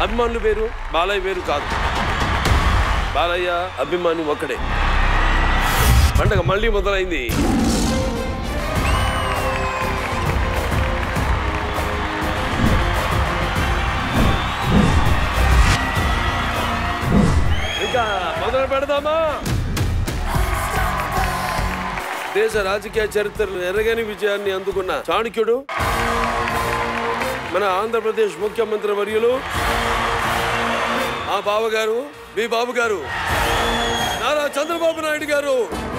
అభిమానులు వేరు బాలయ్య వేరు కాదు బాలయ్య అభిమాని ఒక్కడే పండగ మళ్ళీ మొదలైంది ఇంకా మొదలు పెడదామా దేశ రాజకీయ చరిత్రలో ఎరగని విజయాన్ని అందుకున్న చాణక్యుడు మన ఆంధ్రప్రదేశ్ ముఖ్యమంత్రి వర్యులు ఆ బావగారు మీ బాబు గారు నారా చంద్రబాబు నాయుడు గారు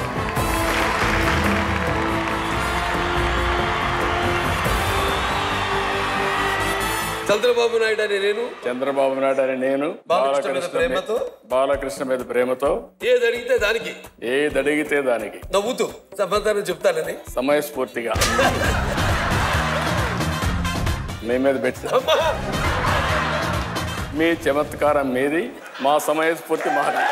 చంద్రబాబు నాయుడు అని నేను చంద్రబాబు నాయుడు అని నేను బాలకృష్ణ మీద బాలకృష్ణ ప్రేమతో? మీ- బాలకృష్ణ మీద ప్రేమతో ఏది అడిగితే దానికి ఏది అడిగితే దానికి నవ్వుతూ సమాధానం చెప్తానని సమయస్ఫూర్తిగా మీ మీద పెట్టి అమ్మా మీ చమత్కారం మీది మా సమయస్ఫూర్తి మాది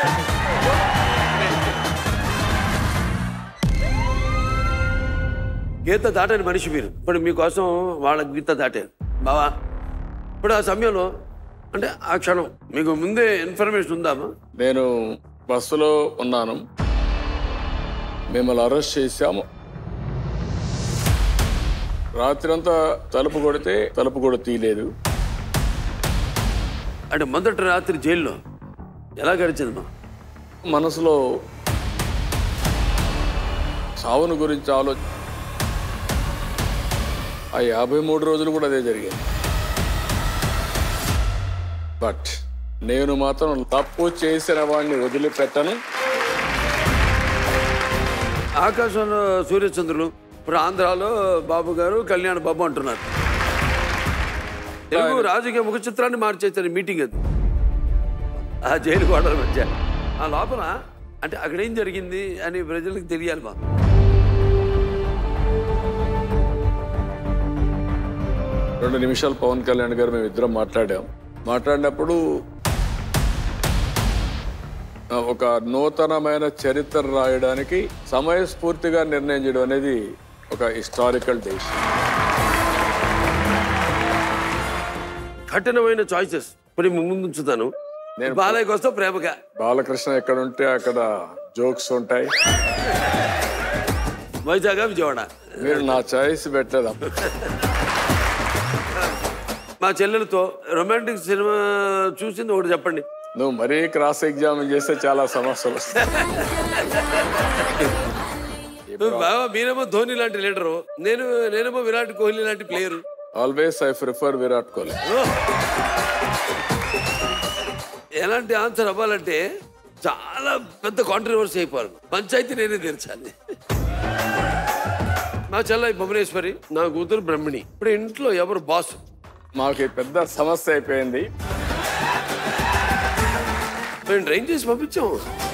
గీత దాటని మనిషి మీరు ఇప్పుడు మీకోసం వాళ్ళ గీత దాటారు బావా ఇప్పుడు ఆ సమయంలో అంటే ఆ క్షణం మీకు ముందే ఇన్ఫర్మేషన్ ఉందామా నేను బస్సులో ఉన్నాను మిమ్మల్ని అరెస్ట్ చేశాము రాత్రంతా తలుపు కొడితే తలుపు కూడా తీయలేదు అంటే మొదటి రాత్రి జైల్లో ఎలా గడిచింది మా మనసులో సావును గురించి ఆలో ఆ యాభై మూడు రోజులు కూడా అదే జరిగింది బట్ నేను మాత్రం తప్పు చేసిన వాడిని వదిలిపెట్టను ఆకాశంలో సూర్యచంద్రులు ఇప్పుడు ఆంధ్రాలో బాబు గారు కళ్యాణ్ బాబు అంటున్నారు తెలుగు రాజకీయ ముఖ చిత్రాన్ని మార్చేస్తారు మీటింగ్ అది ఆ జైలు గోడల మధ్య ఆ లోపల అంటే అక్కడ ఏం జరిగింది అని ప్రజలకు తెలియాలి మా రెండు నిమిషాలు పవన్ కళ్యాణ్ గారు మేము ఇద్దరం మాట్లాడాం మాట్లాడినప్పుడు ఆ, ఒక నూతనమైన చరిత్ర రాయడానికి సమయస్ఫూర్తిగా నిర్ణయం చేయడం అనేది ఒక హిస్టారికల్ డేషన్ కఠినమైన చాయిసెస్ ఇప్పుడు మీ ముందు ఉంచుతాను నేను- బాలయ్యకి వస్తే ప్రేమగా బాలకృష్ణ ఎక్కడ ఉంటే అక్కడ జోక్స్ ఉంటాయి వైజాగ్ విజయవాడ మీరు నా చాయిస్ పెట్టలేదు మా చెల్లెలతో రొమాంటిక్ సినిమా చూసింది ఒకటి చెప్పండి నువ్వు మరీ క్రాస్ ఎగ్జామ్ చేస్తే చాలా సమస్యలు వస్తాయి బాబా మీరేమో ధోని లాంటి లీడరు నేను నేనేమో విరాట్ కోహ్లీ లాంటి player always I prefer Virat Kohli ఎలాంటి ఆన్సర్ అవ్వాలంటే చాలా పెద్ద కాంట్రవర్సీ అయిపోవాలి పంచాయతీ నేనే తీర్చాలి మా చెల్లై భువనేశ్వరి నా కూతురు బ్రహ్మిణి ఇప్పుడు ఇంట్లో ఎవరు బాస్ మాకు ఈ పెద్ద సమస్య అయిపోయింది మేము డ్రైన్ చేసి పంపించాం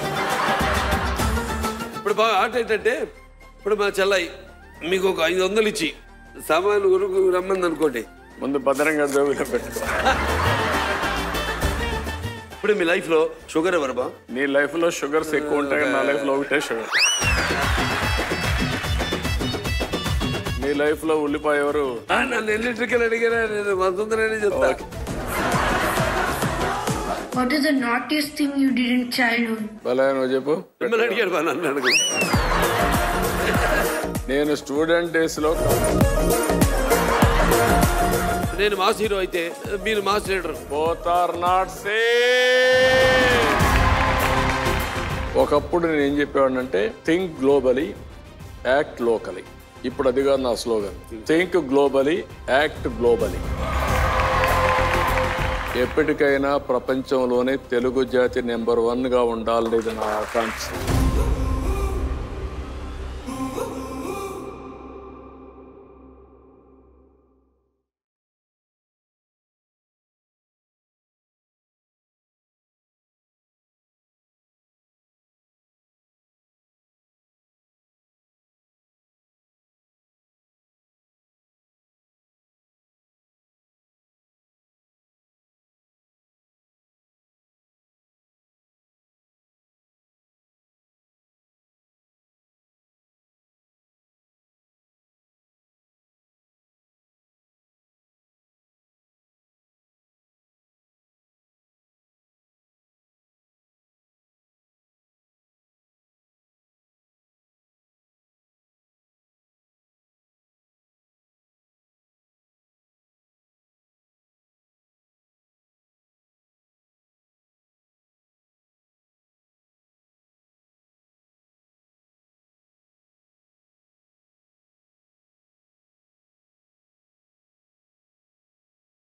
ఇప్పుడు బాగా ఆట ఏంటంటే ఇప్పుడు మా చెల్లాయి మీకు ఒక ఐదు వందలు ఇచ్చి సామాన్లు కొనుక్కు రమ్మంది అనుకోండి ముందు భద్రంగా జోబిలో పెట్టుకో ఇప్పుడు మీ లైఫ్లో షుగర్ ఎవరు బా నీ లైఫ్ లో షుగర్స్ ఎక్కువ ఉంటాయి కానీ నా లైఫ్ లో ఒకటే షుగర్ నీ లైఫ్ లో ఉల్లిపాయ ఎవరు ఆ, నన్ను ఎలక్ట్రికల్ అడిగారా నేను వందనే చెప్తా What is the naughtiest thing you did in childhood? భలే నువ్వు చెప్పు మిమ్మల్ని అడిగాడు బా నన్ను అడుగు నేను స్టూడెంట్ డేస్ లో నేను మాస్ హీరో అయితే మీరు mass leader both or not say ఒకప్పుడు నేను ఏం చెప్పేవాడినంటే థింక్ గ్లోబలీ యాక్ట్ లోకలీ ఇప్పుడు అది కాదు నా slogan think globally act globally ఎప్పటికైనా ప్రపంచంలోనే తెలుగు జాతి నెంబర్ వన్ గా ఉండాలనేది నా ఆకాంక్ష